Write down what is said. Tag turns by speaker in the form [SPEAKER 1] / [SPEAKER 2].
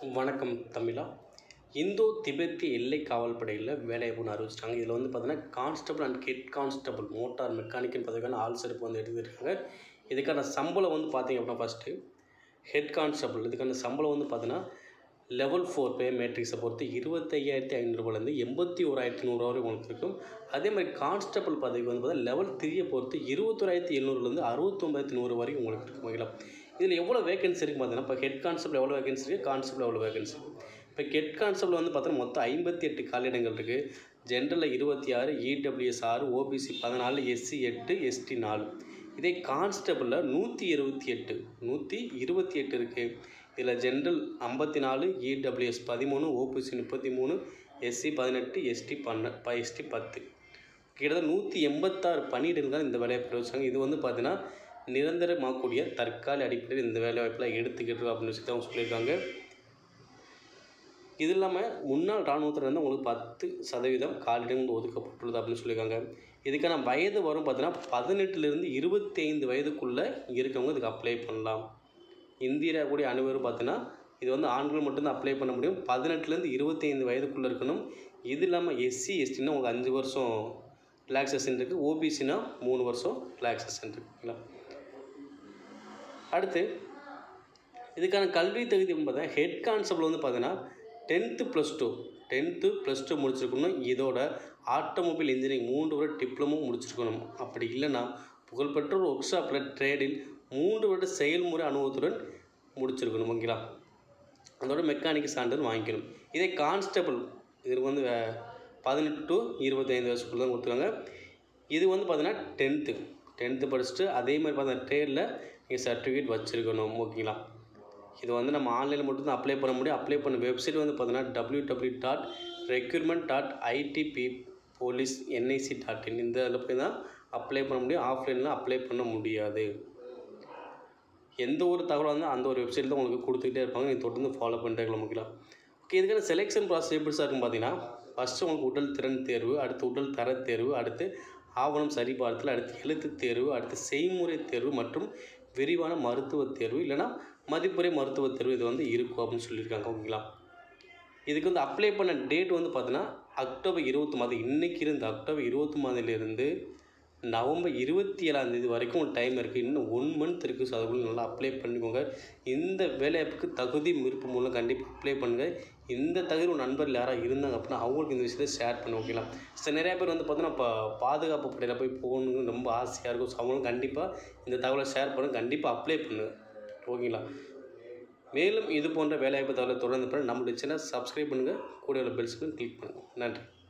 [SPEAKER 1] வணக்கம் தமிழா இந்தோ திபெத்திய எல்லை காவல்படையில் வேலைவாய்ப்புன்னு அறிவிச்சிட்டாங்க இதில் வந்து பார்த்தீங்கன்னா constable and head constable motor mechanical பதவிக்கான ஆள் சிறப்பு வந்து எடுத்துருக்காங்க இதுக்கான சம்பளம் வந்து பார்த்தீங்க அப்படின்னா ஃபஸ்ட்டு ஹெட் கான்ஸ்டபிள் இதுக்கான சம்பளம் வந்து பார்த்தீங்கன்னா லெவல் ஃபோர் பே மேட்ரிக்ஸை பொறுத்து இருபத்தையாயிரத்தி ஐநூறுரூபாலேருந்து எண்பத்தி ஓராயிரத்தி நூறுரூவா வரை உங்களுக்கு இருக்கும் அதே மாதிரி கான்ஸ்டபிள் பதவிக்கு வந்து பார்த்தீங்கன்னா லெவல் த்ரீயை பொறுத்து இருபத்தோராயிரத்தி எழுநூறுலேருந்து அறுபத்தொம்பதாயிரத்தி நூறு வரைக்கும் உங்களுக்கு இருக்கும் ஓகேங்களா இதில் எவ்வளோ வேகன்சி இருக்குது பார்த்தீங்கன்னா இப்போ ஹெட் கான்ஸ்டபிள் எவ்வளோ வேகன்சி இருக்குது கான்ஸ்டபிள் எவ்வளோ வேகன்சி இப்போ ஹெட் கான்ஸ்டபிள் வந்து பார்த்தீங்கன்னா மொத்தம் ஐம்பத்தி எட்டு காலியிடங்கள் இருக்குது ஜென்ரலில் இருபத்தி ஆறு இடபிள்யூஎஸ் ஆறு ஓபிசி பதினாலு எஸ்சி எட்டு எஸ்டி நாலு இதே கான்ஸ்டபிளில் நூற்றி இருபத்தி எட்டு நூற்றி இருபத்தி எட்டு இருக்குது இதில் ஜென்ரல் ஐம்பத்தி நாலு இடபிள்யூஎஸ் பதிமூணு ஓபிசி முப்பத்தி மூணு எஸ்சி பதினெட்டு எஸ்டி பன்ன ப எஸ்டி பத்து கிட்டத்தட்ட நூற்றி எண்பத்தாறு பணியிடங்கள் தான் இந்த வேலையை வச்சாங்க இது வந்து பார்த்தீங்கன்னா நிரந்தரமாகக்கூடிய தற்காலிக அடிப்படையில் இந்த வேலை வாய்ப்பெலாம் எடுத்துக்கிட்டு அப்படின்னு சொல்லி அவங்க சொல்லியிருக்காங்க இது இல்லாமல் முன்னாள் இராணுவத்தில் இருந்து உங்களுக்கு பத்து சதவீதம் காலிடங்கள் ஒதுக்கப்பட்டுள்ளது அப்படின்னு சொல்லியிருக்காங்க இதுக்கான வயது வரும் பார்த்தீங்கன்னா பதினெட்டுலேருந்து இருபத்தி ஐந்து வயதுக்குள்ளே இருக்கவங்க இதுக்கு அப்ளை பண்ணலாம் இந்தியா கூடிய அனைவரும் பார்த்தீங்கன்னா இது வந்து ஆண்கள் மட்டும்தான் அப்ளை பண்ண முடியும் பதினெட்டுலேருந்து இருபத்தி ஐந்து வயதுக்குள்ளே இருக்கணும் இது இல்லாமல் எஸ்சி எஸ்டினா உங்களுக்கு அஞ்சு வருஷம் ரிலாக்ஸேஷன் இருக்குது ஓபிசினா மூணு வருஷம் ரிலாக்ஸேஷன் இருக்குங்களா அடுத்து இதுக்கான கல்வி தகுதி பார்த்தா ஹெட் கான்செப்டில் வந்து பார்த்தீங்கன்னா tenth plus two tenth plus two முடிச்சிருக்கணும் இதோட ஆட்டோமொபைல் இன்ஜினியரிங் மூன்று வருட டிப்ளமோ முடிச்சிருக்கணும் அப்படி இல்லைன்னா புகழ்பெற்ற ஒரு ஒர்க் ஷாப்பில் ட்ரேடில் மூன்று வருட செயல்முறை அனுபவத்துடன் முடிச்சிருக்கணும் ஓகேங்களா அதோட மெக்கானிக் சான்றிதழ் வாங்கிக்கணும் இதே கான்ஸ்டபிள் இதுக்கு வந்து வே- பதினெட்டு டு இருபத்தைந்து வயசுக்குள்ள தான் கொடுத்துருக்காங்க இது வந்து பார்த்தீங்கன்னா டென்த்து டென்த்து படிச்சுட்டு அதே மாதிரி பார்த்தா ட்ரேடில் நீங்கள் சர்டிஃபிகேட் வச்சுருக்கணும் ஓகேங்களா இது வந்து நம்ம ஆன்லைனில் மட்டும்தான் அப்ளை பண்ண முடியும் அப்ளை பண்ண வெப்சைட் வந்து பார்த்தீங்கன்னா W W dot recruitment dot ITBP police NIC dot in இந்த இதில் போய் தான் அப்ளை பண்ண முடியும் ஆஃப்லைனில் அப்ளை பண்ண முடியாது எந்த ஒரு தகவலாக இருந்தால் அந்த ஒரு வெப்சைட் தான் உங்களுக்கு கொடுத்துக்கிட்டே இருப்பாங்க நீங்கள் தொடர்ந்து ஃபாலோ பண்ணிட்டே இருக்கலாம் ஓகேங்களா ஓகே இதுக்கான செலெக்ஷன் ப்ராசஸ் எப்படி சார் இருக்கும் பார்த்தீங்கன்னா ஃபஸ்ட்டு உங்களுக்கு உடல் திறன் தேர்வு அடுத்து உடல் தர தேர்வு அடுத்து ஆவணம் சரிபார்த்தல் அடுத்து எழுத்து தேர்வு அடுத்து செய்முறை தேர்வு மற்றும் விரிவான மருத்துவ தேர்வு இல்லைன்னா மதிப்புரை மருத்துவ தேர்வு இது வந்து இருக்கும் அப்படின்னு சொல்லியிருக்காங்க ஓகேங்களா இதுக்கு வந்து அப்ளை பண்ண டேட் வந்து பார்த்தீங்கன்னா அக்டோபர் இருபத்தி மாதம் இன்றைக்கி இருந்து அக்டோபர் இருபத்தி மாதத்துலேருந்து நவம்பர் இருபத்தி ஏழாம் தேதி வரைக்கும் ஒரு டைம் இருக்குது இன்னும் ஒன் மந்த் இருக்குது ஸோ அதுக்குள்ளே நல்லா அப்ளை பண்ணிக்கோங்க இந்த வேலைவாய்ப்புக்கு தகுதி விருப்பம் மூலம் கண்டிப்பாக அப்ளை பண்ணுங்கள் இந்த தகுதி உங்கள் நண்பர்கள் யாராவது இருந்தாங்க அப்படின்னா அவங்களுக்கு இந்த விஷயத்தை ஷேர் பண்ணி ஓகேங்களா ஸோ நிறைய பேர் வந்து பார்த்தீங்கன்னா இப்போ பாதுகாப்பு படையில் போய் போகணுன்னு ரொம்ப ஆசையாக இருக்கும் ஸோ அவங்களும் கண்டிப்பாக இந்த தகவலை ஷேர் பண்ணுங்க கண்டிப்பாக அப்ளை பண்ணுங்கள் ஓகேங்களா மேலும் இது போன்ற வேலைவாய்ப்பு தகவலை தொடர்ந்து பண்ண நம்மளுடைய சேனல் சப்ஸ்கிரைப் பண்ணுங்கள் கூட உள்ள பெல்ஸுக்கு கிளிக் பண்ணுங்கள் நன்றி